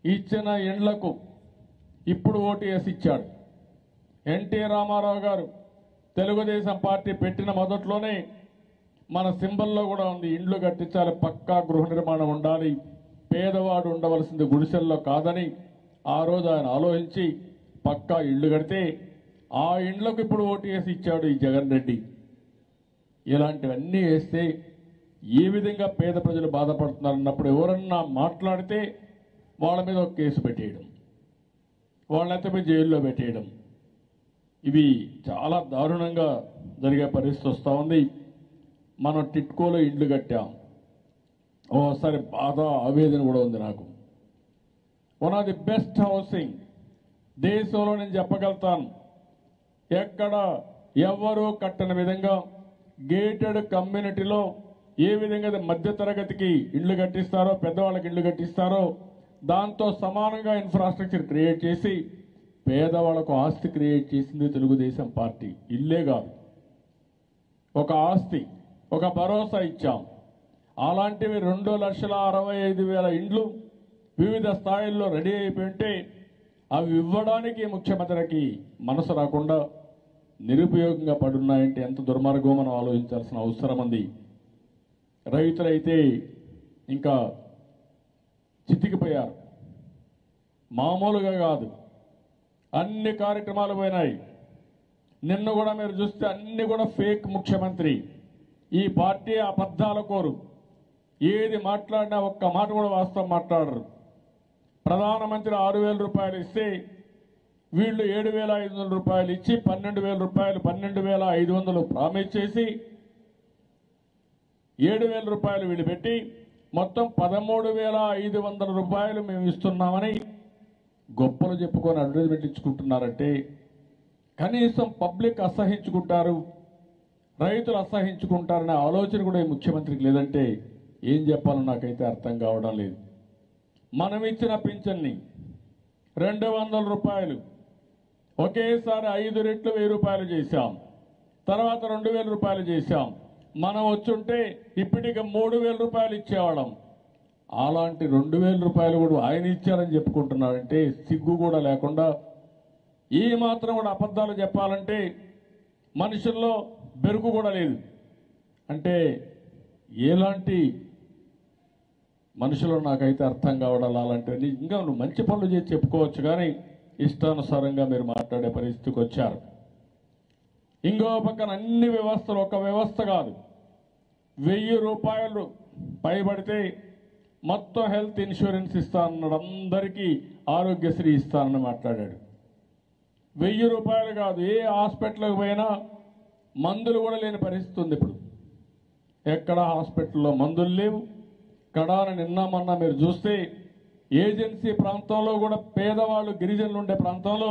ఇచ్చిన ఇండ్లకు ఇప్పుడు ఓటు వేసి ఇచ్చాడు ఎన్టీ రామారావు గారు తెలుగుదేశం పార్టీ పెట్టిన మొదట్లోనే మన సింబల్లో కూడా ఉంది ఇండ్లు కట్టించాలి పక్కా గృహ నిర్మాణం ఉండాలి పేదవాడు ఉండవలసింది గుడిసెల్లో కాదని ఆ రోజు ఆయన ఆలోచించి పక్కా ఇళ్ళు కడితే ఆ ఇండ్లకు ఇప్పుడు ఓటు వేసి ఇచ్చాడు ఈ జగన్ రెడ్డి ఇలాంటివన్నీ వేస్తే ఏ విధంగా పేద ప్రజలు బాధపడుతున్నారన్నప్పుడు ఎవరన్నా మాట్లాడితే వాళ్ళ మీద ఒక కేసు పెట్టేయడం వాళ్ళైతే పోయి జైల్లో పెట్టేయడం ఇవి చాలా దారుణంగా జరిగే పరిస్థితి వస్తూ ఉంది మనం టిట్కోలో ఇండ్లు కట్టాం ఓసారి బాధ ఆవేదన కూడా ఉంది నాకు one of the best housing దేశంలో నేను చెప్పగలుగుతాను ఎక్కడ ఎవ్వరూ కట్టని విధంగా గేటెడ్ కమ్యూనిటీలో ఏ విధంగా అయితే మధ్యతరగతికి ఇళ్ళు కట్టిస్తారో పెద్దవాళ్ళకి ఇళ్ళు కట్టిస్తారో దాంతో సమానంగా ఇన్ఫ్రాస్ట్రక్చర్ క్రియేట్ చేసి పేదవాళ్ళకు ఆస్తి క్రియేట్ చేసింది తెలుగుదేశం పార్టీ ఇల్లే కాదు ఒక ఆస్తి ఒక భరోసా ఇచ్చాం అలాంటివి రెండు లక్షల అరవై ఐదు వేల ఇండ్లు వివిధ స్థాయిల్లో రెడీ అయిపోయి ఉంటే అవి ఇవ్వడానికి ముఖ్యమంత్రికి మనసు రాకుండా నిరుపయోగంగా పడున్నాయంటే ఎంత దుర్మార్గమో మనం ఆలోచించాల్సిన అవసరం ఉంది రైతులైతే ఇంకా చితికిపోయారు మామూలుగా కాదు అన్ని కార్యక్రమాలు పోయినాయి నిన్న కూడా మీరు చూస్తే అన్ని కూడా ఫేక్ ముఖ్యమంత్రి ఈ పార్టీ అబద్ధాల కోరు ఏది మాట్లాడినా ఒక్క మాట కూడా వాస్తవం మాట్లాడరు ప్రధానమంత్రి ఆరు వేల రూపాయలు ఇస్తే వీళ్ళు ఏడు వేల ఐదు వందల రూపాయలు ఇచ్చి పన్నెండు వేల రూపాయలు పన్నెండు వేల ఐదు వందలు ప్రామిస్ చేసి ఏడు వేల రూపాయలు వీళ్ళు పెట్టి మొత్తం పదమూడు వేల ఐదు వందల రూపాయలు మేము ఇస్తున్నామని గొప్పలు చెప్పుకొని అడ్వర్టైజ్మెంట్ ఇచ్చుకుంటున్నారంటే కనీసం పబ్లిక్ అసహించుకుంటారు రైతులు అసహించుకుంటారనే ఆలోచన కూడా ఈ ముఖ్యమంత్రికి లేదంటే ఏం చెప్పాలో నాకైతే అర్థం కావడం లేదు మనం ఇచ్చిన పింఛన్ని రెండు వందల రూపాయలు ఒకేసారి ఐదు రెట్లు వెయ్యి రూపాయలు చేశాం తర్వాత రెండు వేల రూపాయలు చేశాం మనం వచ్చుంటే ఇప్పటికి మూడు వేల రూపాయలు ఇచ్చేవాళ్ళం అలాంటి రెండు వేల రూపాయలు కూడా ఆయన ఇచ్చారని చెప్పుకుంటున్నారంటే సిగ్గు కూడా లేకుండా ఈ మాత్రం కూడా అబద్ధాలు చెప్పాలంటే మనుషుల్లో బెరుకు కూడా లేదు అంటే ఎలాంటి మనుషులు నాకైతే అర్థం కావడం అలాంటివన్నీ ఇంకా నువ్వు మంచి పనులు చేసి చెప్పుకోవచ్చు కానీ ఇష్టానుసారంగా మీరు మాట్లాడే పరిస్థితికి వచ్చారు ఇంకో పక్కన అన్ని వ్యవస్థలు ఒక వ్యవస్థ కాదు వెయ్యి రూపాయలు పైబడితే మొత్తం హెల్త్ ఇన్సూరెన్స్ ఇస్తానన్నాడు అందరికీ ఆరోగ్యశ్రీ ఇస్తానని మాట్లాడాడు వెయ్యి రూపాయలు కాదు ఏ హాస్పిటల్కి పోయినా మందులు కూడా లేని పరిస్థితి ఉంది ఇప్పుడు ఎక్కడ హాస్పిటల్లో మందులు లేవు కడాన నిన్న మొన్న మీరు చూస్తే ఏజెన్సీ ప్రాంతంలో కూడా పేదవాళ్ళు గిరిజనులు ఉండే ప్రాంతంలో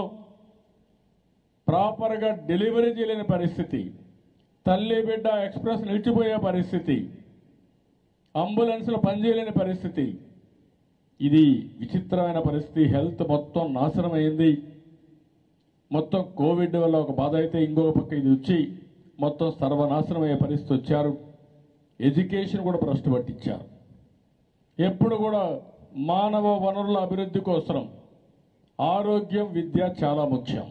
ప్రాపర్గా డెలివరీ చేయలేని పరిస్థితి తల్లి బిడ్డ ఎక్స్ప్రెస్ నిలిచిపోయే పరిస్థితి అంబులెన్స్లు పనిచేయలేని పరిస్థితి ఇది విచిత్రమైన పరిస్థితి హెల్త్ మొత్తం నాశనం అయింది మొత్తం కోవిడ్ వల్ల ఒక బాధ అయితే ఇంకో పక్క ఇది వచ్చి మొత్తం సర్వనాశనం అయ్యే పరిస్థితి వచ్చారు ఎడ్యుకేషన్ కూడా భ్రష్టు పట్టించారు ఎప్పుడు కూడా మానవ వనరుల అభివృద్ధి కోసం ఆరోగ్యం విద్య చాలా ముఖ్యం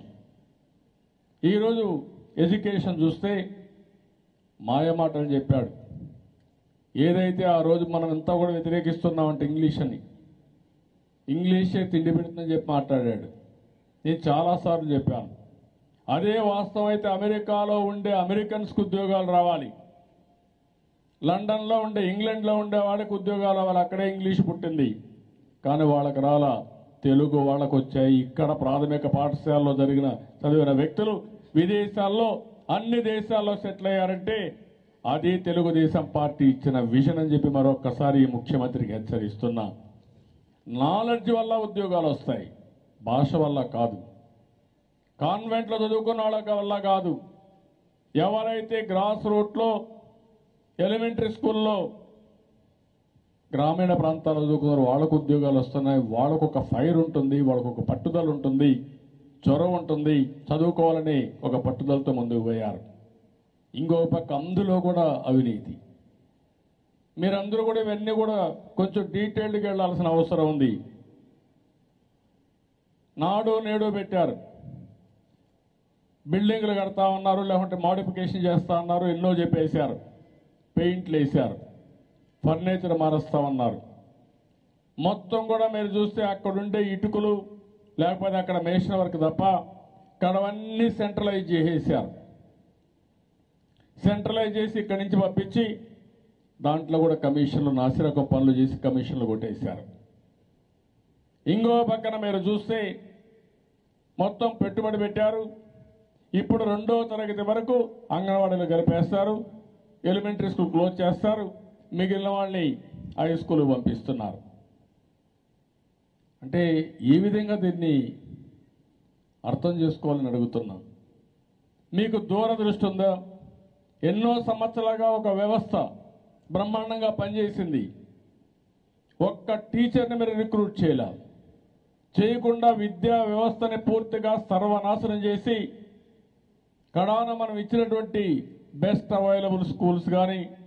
ఈరోజు ఎడ్యుకేషన్ చూస్తే మాయమాటలు చెప్పాడు ఏదైతే ఆ రోజు మనం అంతా కూడా వ్యతిరేకిస్తున్నామంటే ఇంగ్లీష్ అని ఇంగ్లీషే తిండి పెడుతుందని చెప్పి మాట్లాడాడు నేను చాలాసార్లు చెప్పాను అదే వాస్తవం అయితే అమెరికాలో ఉండే అమెరికన్స్కి ఉద్యోగాలు రావాలి లండన్లో ఉండే ఇంగ్లాండ్లో ఉండే వాళ్ళకి ఉద్యోగాలు రావాలి అక్కడే ఇంగ్లీష్ పుట్టింది కానీ వాళ్ళకి రాలా తెలుగు వాళ్ళకు వచ్చాయి ఇక్కడ ప్రాథమిక పాఠశాలలో జరిగిన చదివిన వ్యక్తులు విదేశాల్లో అన్ని దేశాల్లో సెటిల్ అయ్యారంటే అది తెలుగుదేశం పార్టీ ఇచ్చిన విజన్ అని చెప్పి మరొక్కసారి ఈ ముఖ్యమంత్రికి హెచ్చరిస్తున్నా నాలెడ్జ్ వల్ల ఉద్యోగాలు వస్తాయి భాష వల్ల కాదు కాన్వెంట్లో చదువుకున్న వాళ్ళ వల్ల కాదు ఎవరైతే గ్రాస్ రూట్లో ఎలిమెంటరీ స్కూల్లో గ్రామీణ ప్రాంతాల్లో చదువుకున్నారు వాళ్ళకు ఉద్యోగాలు వస్తున్నాయి వాళ్ళకు ఒక ఫైర్ ఉంటుంది వాళ్ళకు ఒక పట్టుదల ఉంటుంది చొరవ ఉంటుంది చదువుకోవాలని ఒక పట్టుదలతో ముందుకు పోయారు ఇంకో పక్క అందులో కూడా అవినీతి మీరందరూ కూడా ఇవన్నీ కూడా కొంచెం డీటెయిల్డ్గా వెళ్ళాల్సిన అవసరం ఉంది నాడు నేడు పెట్టారు బిల్డింగ్లు కడతా ఉన్నారు లేకుంటే మోడిఫికేషన్ చేస్తా ఉన్నారు ఎన్నో చెప్పేశారు పెయింట్లు వేశారు ఫర్నిచర్ మారుస్తా ఉన్నారు మొత్తం కూడా మీరు చూస్తే అక్కడుండే ఇటుకలు లేకపోతే అక్కడ మేషన్ వర్క్ తప్ప అక్కడవన్నీ సెంట్రలైజ్ చేసేసారు సెంట్రలైజ్ చేసి ఇక్కడి నుంచి పంపించి దాంట్లో కూడా కమిషన్లు నాసిరకం పనులు చేసి కమిషన్లు కొట్టేశారు ఇంకో పక్కన మీరు చూస్తే మొత్తం పెట్టుబడి పెట్టారు ఇప్పుడు రెండో తరగతి వరకు అంగన్వాడీలు గడిపేస్తారు ఎలిమెంటరీ స్కూల్ క్లోజ్ చేస్తారు మిగిలిన వాళ్ళని హై స్కూల్ పంపిస్తున్నారు అంటే ఏ విధంగా దీన్ని అర్థం చేసుకోవాలని అడుగుతున్నాం మీకు దూరదృష్టి ఉందా ఎన్నో సంవత్సరాలుగా ఒక వ్యవస్థ బ్రహ్మాండంగా పనిచేసింది ఒక్క టీచర్ని మీరు రిక్రూట్ చేయాల చేయకుండా విద్యా వ్యవస్థని పూర్తిగా సర్వనాశనం చేసి కడాన మనం ఇచ్చినటువంటి బెస్ట్ అవైలబుల్ స్కూల్స్ కానీ